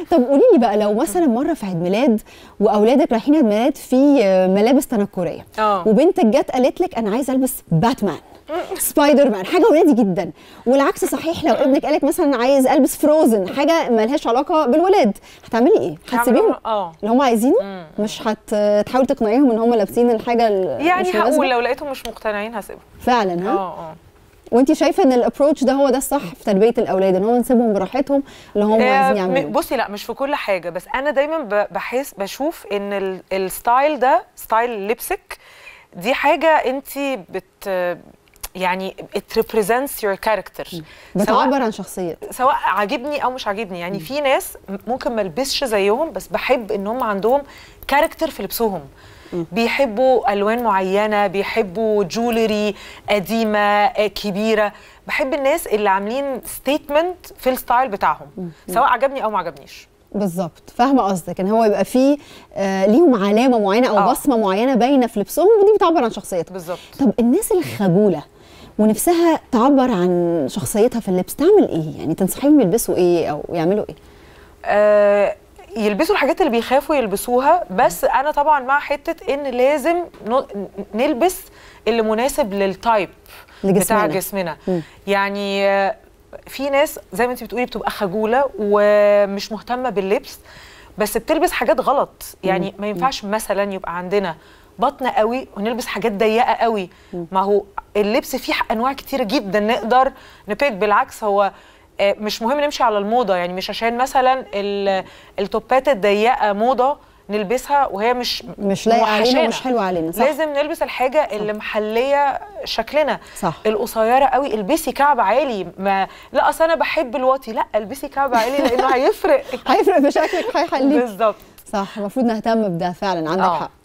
طب قولي لي بقى لو مثلا مره في عيد ميلاد واولادك رايحين عيد ميلاد في آه، ملابس تنكريه اه. وبنتك جت قالت لك انا عايزه البس باتمان سبايدر مان حاجه ولادي جدا والعكس صحيح لو ابنك قالك مثلا عايز البس فروزن حاجه ملهاش علاقه بالولاد هتعملي ايه هتسيبيهم اه اللي هم عايزينه مش هتحاول تقنعيهم ان هم لابسين الحاجه ال- يعني مش مناسبة؟ هقول لو لقيتهم مش مقتنعين هسيبهم فعلا ها اه اه وانت شايفه ان الابروتش ده هو ده الصح في تربيه الاولاد ان هو نسيبهم براحتهم اللي هم آه، عايزين م- يعملوه بصي لا مش في كل حاجه بس انا دايما ب- بحس بشوف ان ال- الستايل ده ستايل لبسك دي حاجه انت بت يعني it represents your character سواء بتعبر عن شخصيتك سواء عاجبني او مش عاجبني يعني في ناس ممكن ما البسش زيهم بس بحب ان هم عندهم كاركتر في لبسهم بيحبوا الوان معينه بيحبوا جولري قديمه آه، كبيره بحب الناس اللي عاملين ستيتمنت في الستايل بتاعهم سواء عجبني او ما عجبنيش بالظبط فاهمه قصدك ان هو يبقى فيه آه ليهم علامه معينه او آه. بصمه معينه باينه في لبسهم ودي بتعبر عن شخصيتهم بالظبط طب الناس الخجوله ونفسها تعبر عن شخصيتها في اللبس تعمل ايه يعني تنصحيهم يلبسوا ايه او يعملوا ايه آه يلبسوا الحاجات اللي بيخافوا يلبسوها بس انا طبعا مع حته ان لازم ن- نلبس اللي مناسب للتايب لجسمنا. بتاع جسمنا مم. يعني آه، في ناس زي ما انت بتقولي بتبقى خجوله ومش مهتمه باللبس بس بتلبس حاجات غلط يعني ما ينفعش مثلا يبقى عندنا بطن قوي ونلبس حاجات ضيقه قوي ما هو اللبس فيه انواع كتيره جدا نقدر نبيك بالعكس هو آه، مش مهم نمشي على الموضه يعني مش عشان مثلا ال- التوبات الضيقه موضه نلبسها وهي مش مش لايقه علينا موحشانا. ومش حلوه علينا صح لازم نلبس الحاجه اللي محليه شكلنا صح. القصيره قوي البسي كعب عالي ما لا اصل انا بحب الواطي لا البسي كعب عالي لانه هيفرق هيفرق في شكلك هيحليك بالظبط صح المفروض نهتم بده فعلا عندك آه. حق